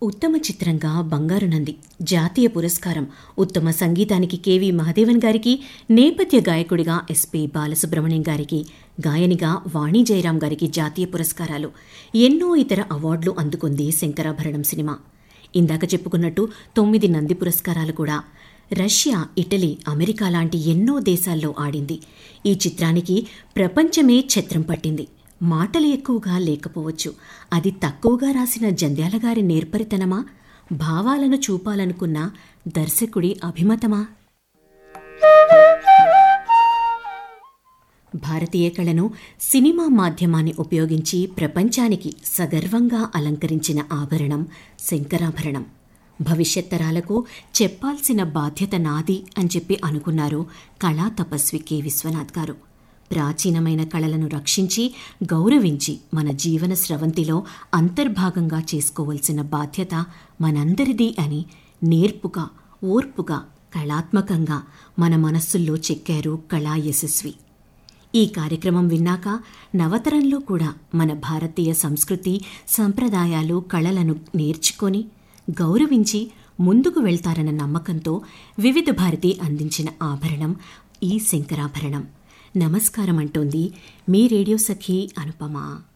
ఉత్తమ చిత్రంగా బంగారు నంది జాతీయ పురస్కారం ఉత్తమ సంగీతానికి కెవి మహదేవన్ గారికి నేపథ్య గాయకుడిగా ఎస్పి బాలసుబ్రహ్మణ్యం గారికి గాయనిగా వాణి జయరాం గారికి జాతీయ పురస్కారాలు ఎన్నో ఇతర అవార్డులు అందుకుంది శంకరాభరణం సినిమా ఇందాక చెప్పుకున్నట్టు తొమ్మిది నంది పురస్కారాలు కూడా రష్యా ఇటలీ అమెరికా లాంటి ఎన్నో దేశాల్లో ఆడింది ఈ చిత్రానికి ప్రపంచమే ఛత్రం పట్టింది మాటలు ఎక్కువగా లేకపోవచ్చు అది తక్కువగా రాసిన జంధ్యాల గారి నేర్పరితనమా భావాలను చూపాలనుకున్న దర్శకుడి అభిమతమా భారతీయ కళను సినిమా మాధ్యమాన్ని ఉపయోగించి ప్రపంచానికి సగర్వంగా అలంకరించిన ఆభరణం శంకరాభరణం భవిష్యత్ తరాలకు చెప్పాల్సిన బాధ్యత నాది అని చెప్పి అనుకున్నారు కళా తపస్వి కె విశ్వనాథ్ గారు ప్రాచీనమైన కళలను రక్షించి గౌరవించి మన జీవన స్రవంతిలో అంతర్భాగంగా చేసుకోవలసిన బాధ్యత మనందరిది అని నేర్పుగా ఓర్పుగా కళాత్మకంగా మన మనస్సుల్లో చెక్కారు కళా యశస్వి ఈ కార్యక్రమం విన్నాక నవతరంలో కూడా మన భారతీయ సంస్కృతి సంప్రదాయాలు కళలను నేర్చుకొని గౌరవించి ముందుకు వెళ్తారన్న నమ్మకంతో వివిధ భారతి అందించిన ఆభరణం ఈ శంకరాభరణం నమస్కారం అంటోంది మీ రేడియో సఖి అనుపమ